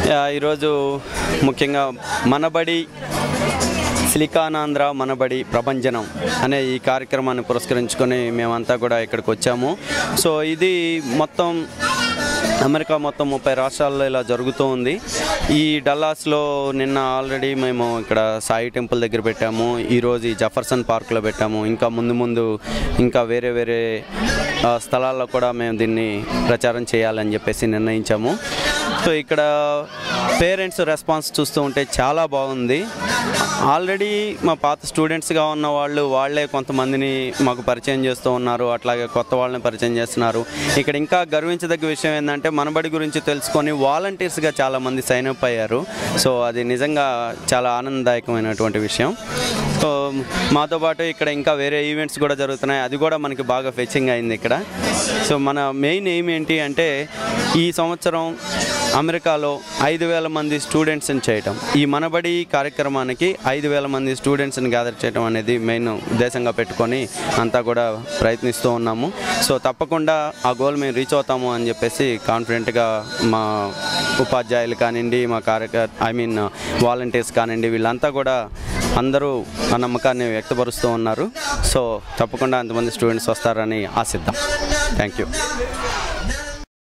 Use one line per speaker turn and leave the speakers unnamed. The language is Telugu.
ఆ, ఈరోజు ముఖ్యంగా మనబడి సిలికానాంధ్ర మనబడి ప్రభంజనం అనే ఈ కార్యక్రమాన్ని పురస్కరించుకొని మేమంతా కూడా ఇక్కడికి వచ్చాము సో ఇది మొత్తం అమెరికా మొత్తం ముప్పై రాష్ట్రాల్లో ఇలా జరుగుతూ ఉంది ఈ డల్లాస్లో నిన్న ఆల్రెడీ మేము ఇక్కడ సాయి టెంపుల్ దగ్గర పెట్టాము ఈరోజు ఈ జఫర్సన్ పార్క్లో పెట్టాము ఇంకా ముందు ముందు ఇంకా వేరే వేరే ఆ, స్థలాల్లో కూడా మేము దీన్ని ప్రచారం చేయాలని చెప్పేసి నిర్ణయించాము సో ఇక్కడ పేరెంట్స్ రెస్పాన్స్ చూస్తూ ఉంటే చాలా బాగుంది ఆల్రెడీ మా పాత స్టూడెంట్స్గా ఉన్న వాళ్ళు వాళ్ళే కొంతమందిని మాకు పరిచయం చేస్తూ ఉన్నారు అట్లాగే కొత్త వాళ్ళని పరిచయం చేస్తున్నారు ఇక్కడ ఇంకా గర్వించదగ్గ విషయం ఏంటంటే మనబడి గురించి తెలుసుకొని వాలంటీర్స్గా చాలామంది సైన్ అప్ అయ్యారు సో అది నిజంగా చాలా ఆనందదాయకమైనటువంటి విషయం సో మాతో పాటు ఇక్కడ ఇంకా వేరే ఈవెంట్స్ కూడా జరుగుతున్నాయి అది కూడా మనకి బాగా ఫెచింగ్ అయింది ఇక్కడ సో మన మెయిన్ ఎయిమ్ ఏంటి అంటే ఈ సంవత్సరం అమెరికాలో ఐదు వేల మంది స్టూడెంట్స్ని చేయటం ఈ మనబడి కార్యక్రమానికి ఐదు వేల మంది స్టూడెంట్స్ని గ్యాదర్ చేయడం అనేది మెయిన్ ఉద్దేశంగా పెట్టుకొని అంతా కూడా ప్రయత్నిస్తూ ఉన్నాము సో తప్పకుండా ఆ గోల్ మేము రీచ్ అవుతాము అని చెప్పేసి కాన్ఫిడెంట్గా మా ఉపాధ్యాయులు కానివ్వండి మా కార్యకర్ ఐ మీన్ వాలంటీర్స్ కానివ్వండి వీళ్ళంతా కూడా అందరూ ఆ నమ్మకాన్ని వ్యక్తపరుస్తూ ఉన్నారు సో తప్పకుండా అంతమంది స్టూడెంట్స్ వస్తారని ఆశిద్దాం థ్యాంక్ యూ